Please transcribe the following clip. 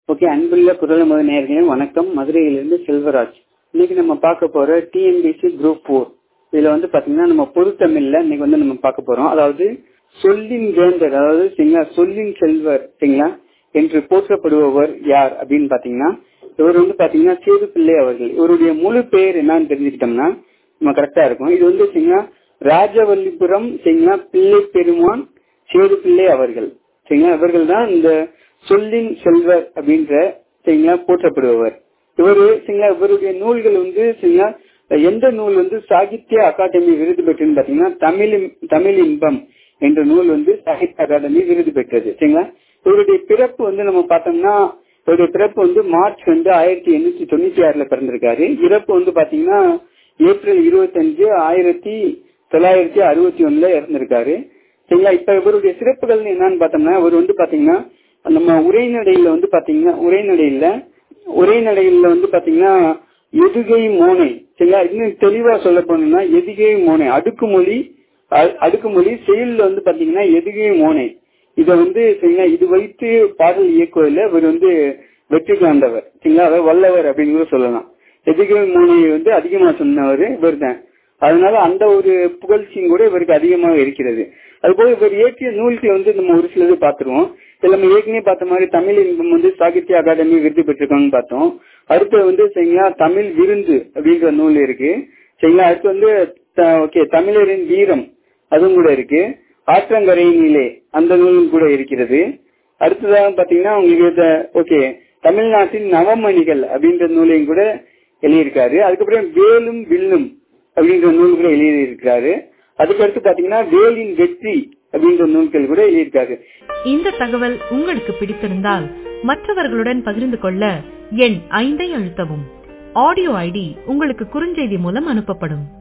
okay அன்புள்ள குரல் முதல் நேர்களே வணக்கம் மதுரையிலிருந்து செல்வராஜ் இன்னைக்கு நம்ம பார்க்க போற டிஎன்பிசி குரூப் போர் இதுல வந்து பாத்தீங்கன்னா நம்ம பொதுத்தமிழ்ல இன்னைக்கு வந்து நம்ம பார்க்க போறோம் அதாவது சொல்லின் வேந்தர் அதாவது சரிங்களா சொல்லின் செல்வர் சரிங்களா என்று போற்றப்படுபவர் யார் அப்படின்னு பாத்தீங்கன்னா இவர் வந்து பாத்தீங்கன்னா சேது பிள்ளை அவர்கள் இவருடைய முழு பெயர் என்னன்னு தெரிஞ்சுக்கிட்டோம்னா நம்ம கரெக்டா இருக்கும் இது வந்து சரிங்களா ராஜவல்லிபுரம் சரிங்களா பிள்ளை பெருமான் சேது பிள்ளை அவர்கள் சரிங்களா இவர்கள் தான் இந்த சொல்லின் செல்வர் அப்படின்ற சரிங்களா போற்றப்படுபவர் இவரு சரிங்களா இவருடைய நூல்கள் வந்து சரிங்களா எந்த நூல் வந்து சாகித்ய அகாடமி விருது பெற்றுன்னு பாத்தீங்கன்னா தமிழ் தமிழ் இன்பம் என்ற நூல் வந்து சாகித்ய அகாடமி விருது பெற்றது சரிங்களா இவருடைய பிறப்பு வந்து நம்ம பார்த்தோம்னா இவருடைய பிறப்பு வந்து மார்ச் வந்து ஆயிரத்தி எண்ணூத்தி தொண்ணூத்தி ஆறுல பிறந்திருக்காரு இறப்பு வந்து பாத்தீங்கன்னா ஏப்ரல் இருபத்தஞ்சு ஆயிரத்தி தொள்ளாயிரத்தி அறுபத்தி ஒண்ணுல இறந்திருக்காரு சரிங்களா இப்ப இவருடைய சிறப்புகள் என்னன்னு பார்த்தோம்னா இவர் வந்து பாத்தீங்கன்னா நம்ம உரைநடையில வந்து பாத்தீங்கன்னா உரைநடையில உரைநடையில வந்து பாத்தீங்கன்னா எதுகை மோனை சரிங்களா இன்னும் தெளிவா சொல்ல போனோம்னா எதுகை மோனை அடுக்குமொழி அடுக்குமொழி செயல்ல வந்து பாத்தீங்கன்னா எதுகை மோனை இத வந்து சரிங்களா இது வைத்து பாடல் இயக்குவதில் இவர் வந்து வெற்றி காண்டவர் சரிங்களா அதாவது வல்லவர் அப்படின்னு கூட சொல்லலாம் எதுகை மோனையை வந்து அதிகமா சொன்னவர் இவர் தான் அதனால அந்த ஒரு புகழ்ச்சியும் கூட இவருக்கு அதிகமாக இருக்கிறது அதுபோல இவர் இயற்றிய நூல்கள் வந்து நம்ம ஒரு சிலது பார்த்துருவோம் இதுல நம்ம ஏற்கனவே பார்த்த மாதிரி தமிழ் இன்பம் வந்து சாகித்ய அகாடமி விருது பெற்றிருக்காங்கன்னு பார்த்தோம் அடுத்து வந்து சரிங்களா தமிழ் விருந்து அப்படின்ற நூல் இருக்கு சரிங்களா அடுத்து வந்து ஓகே தமிழரின் வீரம் அதுவும் கூட இருக்கு ஆற்றங்கரையினிலே அந்த நூலும் கூட இருக்கிறது அடுத்ததாக பாத்தீங்கன்னா உங்களுக்கு ஓகே தமிழ்நாட்டின் நவமணிகள் அப்படின்ற நூலையும் கூட எழுதியிருக்காரு அதுக்கப்புறம் வேலும் வில்லும் அப்படின்ற நூல்களை எழுதியிருக்காரு அதுக்கடுத்து பாத்தீங்கன்னா வேலின் வெற்றி அப்படின்ற நூல்கள் கூட எழுதியிருக்காரு இந்த தகவல் உங்களுக்கு பிடித்திருந்தால் மற்றவர்களுடன் பகிர்ந்து கொள்ள எண் ஐந்தை அழுத்தவும் ஆடியோ ஐடி உங்களுக்கு குறுஞ்செய்தி மூலம் அனுப்பப்படும்